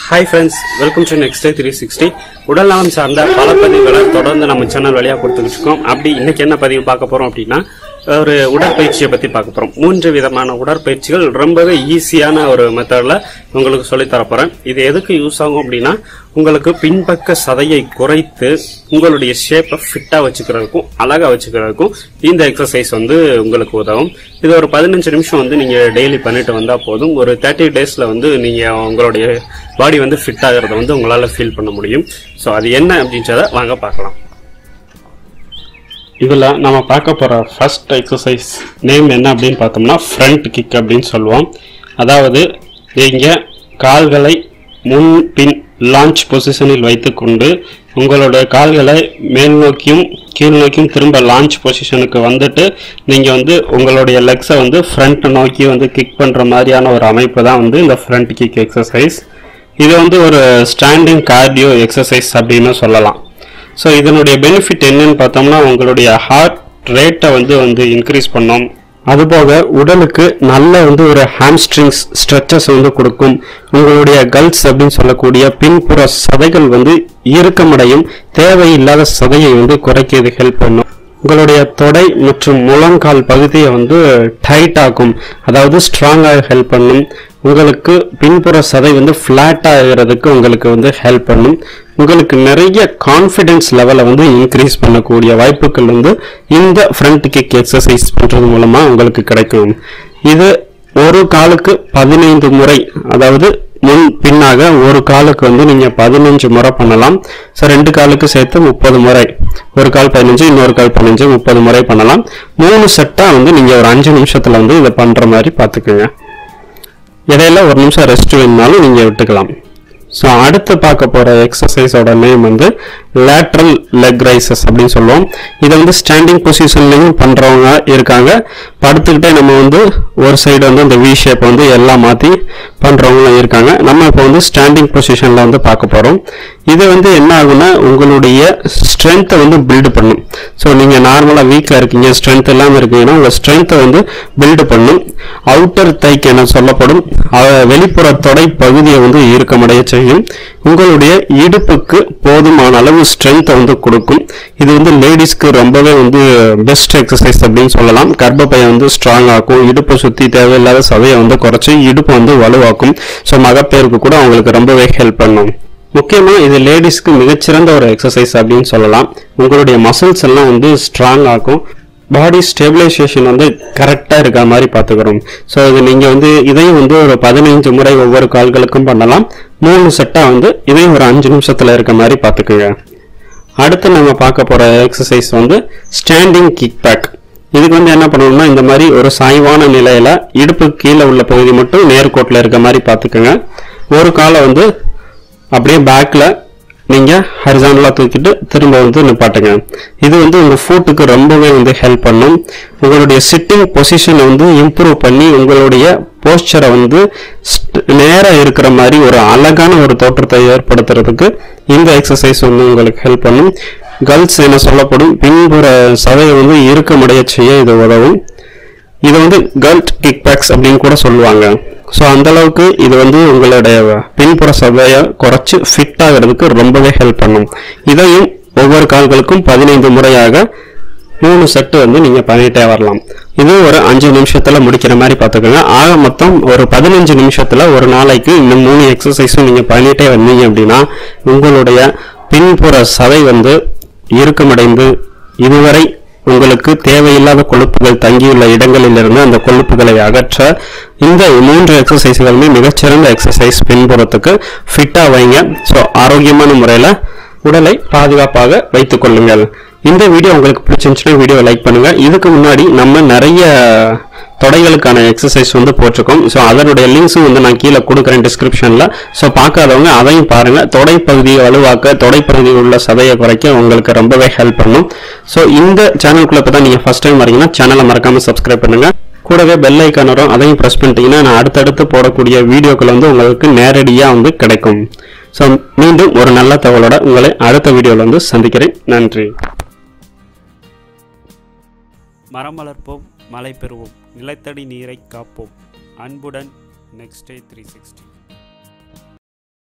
hi friends welcome to next day three sixty உடல் நலம் சார்ந்த பல பதிவுகளை தொடர்ந்து நம்ம சேனல் வழியாக கொடுத்துக்கிட்டு இருக்கோம் அப்படி இன்னைக்கு என்ன பதிவு பார்க்க போறோம் அப்படின்னா ஒரு உடற்பயிற்சியை பத்தி பார்க்க போறோம் மூன்று விதமான உடற்பயிற்சிகள் ரொம்பவே ஈஸியான ஒரு மெத்தட்ல உங்களுக்கு சொல்லித் தர போறேன் இது எதுக்கு யூஸ் ஆகும் அப்படின்னா உங்களுக்கு பின்பக்க சதையை குறைத்து உங்களுடைய ஷேப்பை ஃபிட்டா வச்சுக்கிறதுக்கும் அழகா வச்சுக்கிறதுக்கும் இந்த எக்ஸசைஸ் வந்து உங்களுக்கு உதவும் இது ஒரு பதினஞ்சு நிமிஷம் வந்து நீங்க டெய்லி பண்ணிட்டு வந்தா போதும் ஒரு தேர்ட்டி டேஸ்ல வந்து நீங்க உங்களுடைய பாடி வந்து ஃபிட் ஆகிறத வந்து உங்களால ஃபீல் பண்ண முடியும் ஸோ அது என்ன அப்படின்றத வாங்க பார்க்கலாம் இதில் நம்ம பார்க்க போகிற ஃபர்ஸ்ட் எக்ஸசைஸ் நேம் என்ன அப்படின்னு பார்த்தோம்னா ஃப்ரண்ட் கிக் அப்படின்னு சொல்லுவோம் அதாவது நீங்கள் கால்களை முன் பின் லான்ச் பொசிஷனில் வைத்துக்கொண்டு உங்களோட கால்களை மேல் நோக்கியும் கீழ் நோக்கியும் திரும்ப லான்ச் பொசிஷனுக்கு வந்துட்டு நீங்கள் வந்து உங்களுடைய லெக்ஸை வந்து ஃப்ரண்ட் நோக்கி வந்து கிக் பண்ணுற மாதிரியான ஒரு அமைப்பு தான் வந்து இந்த ஃப்ரண்ட் கிக் எக்ஸசைஸ் இது வந்து ஒரு ஸ்டாண்டிங் கார்டியோ எக்ஸசைஸ் அப்படின்னு சொல்லலாம் ஸோ இதனுடைய பெனிஃபிட் என்னன்னு பார்த்தோம்னா உங்களுடைய ஹார்ட் ரேட்டை வந்து வந்து இன்க்ரீஸ் பண்ணும் அதுபோக உடலுக்கு நல்ல வந்து ஒரு ஹாம்ஸ்ட்ரிங்ஸ் ஸ்ட்ரெச்சஸ் வந்து கொடுக்கும் உங்களுடைய கல்ஸ் அப்படின்னு சொல்லக்கூடிய பின்புற சதைகள் வந்து இறுக்கமடையும் தேவையில்லாத சதையை வந்து குறைக்க இது ஹெல்ப் பண்ணும் உங்களுடைய தொடை மற்றும் முழங்கால் பகுதியை வந்து டைட் ஆக்கும் அதாவது ஸ்ட்ராங்காக ஹெல்ப் பண்ணும் உங்களுக்கு பின்புற சதை வந்து ஃப்ளாட் ஆகிறதுக்கு உங்களுக்கு வந்து ஹெல்ப் பண்ணும் உங்களுக்கு நிறைய கான்ஃபிடென்ஸ் லெவலை வந்து இன்க்ரீஸ் பண்ணக்கூடிய வாய்ப்புகள் வந்து இந்த ஃப்ரண்ட் கிக் எக்ஸசைஸ் பண்ணுறது மூலமா உங்களுக்கு கிடைக்கும் இது ஒரு காலுக்கு பதினைந்து முறை அதாவது முன் பின்னாக ஒரு காலுக்கு வந்து நீங்க பதினஞ்சு முறை பண்ணலாம் ஸோ ரெண்டு காலுக்கு சேர்த்து முப்பது முறை ஒரு கால் பதினஞ்சு இன்னொரு கால் பதினஞ்சு முப்பது முறை பண்ணலாம் மூணு செட்டா வந்து நீங்க ஒரு அஞ்சு நிமிஷத்துல வந்து இதை பண்ற மாதிரி பார்த்துக்குங்க இடையில ஒரு நிமிஷம் ரெஸ்ட் வேணுனாலும் நீங்க விட்டுக்கலாம் ஸோ அடுத்து பார்க்க போற எக்ஸசைஸோட நேம் வந்து லேட்ரல் லெக் ரைசஸ் அப்படின்னு சொல்லுவோம் இதை வந்து ஸ்டாண்டிங் பொசிஷன்லையும் பண்றவங்க இருக்காங்க படுத்துக்கிட்டே நம்ம வந்து ஒரு சைடு வந்து இந்த வி ஷேப் வந்து எல்லாம் மாற்றி பண்றவங்களும் இருக்காங்க நம்ம இப்போ வந்து ஸ்டாண்டிங் பொசிஷன்ல வந்து பார்க்க போறோம் இது வந்து என்ன ஆகும்னா உங்களுடைய ஸ்ட்ரென்த்தை வந்து பில்டு பண்ணும் ஸோ நீங்க நார்மலா வீக்கா இருக்கீங்க ஸ்ட்ரென்த் இல்லாமல் இருக்கீங்கன்னா உங்க ஸ்ட்ரென்த்தை வந்து பில்டு பண்ணும் அவுட்டர் தைக் என சொல்லப்படும் அஹ், வெளிப்புற தொடை பகுதியை வந்து இறுக்கமடைய செய்யும் உங்களுடைய இடுப்புக்கு போதுமான அளவு ஸ்ட்ரென்த்தை வந்து கொடுக்கும் இது வந்து லேடிஸ்க்கு ரொம்பவே வந்து பெஸ்ட் எக்ஸசைஸ் அப்படின்னு சொல்லலாம் கர்ப்பப்பையை வந்து ஸ்ட்ராங் ஆக்கும் இடுப்பை சுத்தி தேவையில்லாத சதையை வந்து குறைச்சி இடுப்பு வந்து வலுவாக்கும் ஸோ மகப்பேருக்கு கூட அவங்களுக்கு ரொம்பவே ஹெல்ப் பண்ணும் முக்கியமா இது லேடிஸ்க்கு மிகச்சிறந்த ஒரு எக்ஸசைஸ் அப்படின்னு சொல்லலாம் உங்களுடைய மசில்ஸ் எல்லாம் வந்து ஸ்ட்ராங் ஆக்கும் பாடி ஸ்டெபிலைசேஷன் வந்து கரெக்டாக இருக்கிற மாதிரி பார்த்துக்கிறோம் ஸோ இது நீங்கள் வந்து இதையும் வந்து ஒரு பதினைஞ்சு முறை ஒவ்வொரு கால்களுக்கும் பண்ணலாம் மூணு செட்டாக வந்து இதையும் ஒரு அஞ்சு நிமிஷத்தில் இருக்க மாதிரி பார்த்துக்குங்க அடுத்து நம்ம பார்க்க போகிற எக்ஸசைஸ் வந்து ஸ்டாண்டிங் கிக் பேக் இதுக்கு வந்து என்ன பண்ணணும்னா இந்த மாதிரி ஒரு சாய்வான நிலையில இடுப்பு கீழே உள்ள பகுதி மட்டும் நேர்கோட்டில் இருக்க மாதிரி பார்த்துக்குங்க ஒரு காலை வந்து அப்படியே பேக்ல நீங்க ஹரிசானலா தூக்கிட்டு திரும்ப வந்து நிப்பாட்டுங்க இது வந்து உங்க ஃபுட்டுக்கு ரொம்பவே வந்து ஹெல்ப் பண்ணும் உங்களுடைய சிட்டிங் பொசிஷனை வந்து இம்ப்ரூவ் பண்ணி உங்களுடைய போஸ்டரை வந்து st- நேரா இருக்கிற மாதிரி ஒரு அழகான ஒரு தோற்றத்தை ஏற்படுத்துறதுக்கு இந்த எக்ஸசைஸ் வந்து உங்களுக்கு ஹெல்ப் பண்ணும் கர்ல்ஸ் என சொல்லப்படும் பின்புற சதையை வந்து இறுக்கமடைய செய்ய இது உதவும் இது வந்து கல்ட் கிக் பேக்ஸ் அப்படின்னு கூட சொல்லுவாங்க ஸோ அந்த அளவுக்கு இது வந்து உங்களுடைய பின்புற சதையை குறைச்சு ஃபிட் ஆகிறதுக்கு ரொம்பவே ஹெல்ப் பண்ணும் இதையும் ஒவ்வொரு கால்களுக்கும் பதினைந்து முறையாக மூணு செட்டு வந்து நீங்க பண்ணிட்டே வரலாம் இது ஒரு அஞ்சு நிமிஷத்துல முடிக்கிற மாதிரி பார்த்துக்கோங்க ஆக மொத்தம் ஒரு பதினஞ்சு நிமிஷத்துல ஒரு நாளைக்கு இந்த மூணு எக்ஸசைஸும் நீங்க பண்ணிட்டே வந்தீங்க அப்படின்னா உங்களுடைய பின்புற சதை வந்து இறுக்கமடைந்து இதுவரை உங்களுக்கு தேவையில்லாத கொழுப்புகள் தங்கியுள்ள இடங்களிலிருந்து அந்த கொழுப்புகளை அகற்ற இந்த மூன்று எக்ஸசைஸ்களுமே மிகச்சிறந்த எக்ஸசைஸ் பின்புறத்துக்கு ஃபிட்டா வைங்க ஸோ ஆரோக்கியமான முறையில் உடலை பாதுகாப்பாக வைத்துக் கொள்ளுங்கள் இந்த வீடியோ உங்களுக்கு பிடிச்சிருந்துச்சுன்னா வீடியோ லைக் பண்ணுங்க இதுக்கு முன்னாடி நம்ம நிறைய தொடைகளுக்கான எக்ஸசைஸ் வந்து போட்டிருக்கோம் ஸோ அதனுடைய லிங்க்ஸும் வந்து நான் கீழே கொடுக்குறேன் டிஸ்கிரிப்ஷனில் ஸோ பார்க்காதவங்க அதையும் பாருங்க தொடை பகுதியை வலுவாக்க தொடை பகுதியில் உள்ள சதையை குறைக்க உங்களுக்கு ரொம்பவே ஹெல்ப் பண்ணும் ஸோ இந்த சேனலுக்குள்ள இப்போ தான் நீங்கள் ஃபர்ஸ்ட் டைம் வரீங்கன்னா சேனலை மறக்காம சப்ஸ்கிரைப் பண்ணுங்க கூடவே பெல் ஐக்கான் வரும் அதையும் ப்ரெஸ் பண்ணிட்டீங்கன்னா நான் அடுத்தடுத்து போடக்கூடிய வீடியோக்கள் வந்து உங்களுக்கு நேரடியாக வந்து கிடைக்கும் ஸோ மீண்டும் ஒரு நல்ல தகவலோட உங்களை அடுத்த வீடியோவில் வந்து சந்திக்கிறேன் நன்றி மரம் வளர்ப்போம் மழை பெறுவோம் நிலத்தடி நீரை காப்போம் அன்புடன் நெக்ஸ்ட் டே த்ரீ சிக்ஸ்டி